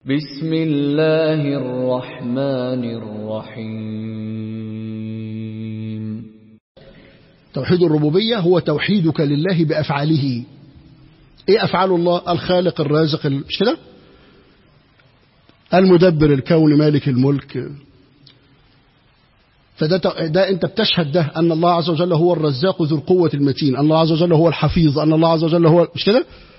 بسم الله الرحمن الرحيم توحيد الربوبية هو توحيدك لله بأفعاله ايه أفعال الله الخالق الرازق مش كده المدبر الكون مالك الملك فده ده انت بتشهد ده ان الله عز وجل هو الرزاق ذو القوة المتين ان الله عز وجل هو الحفيظ ان الله عز وجل هو مش كده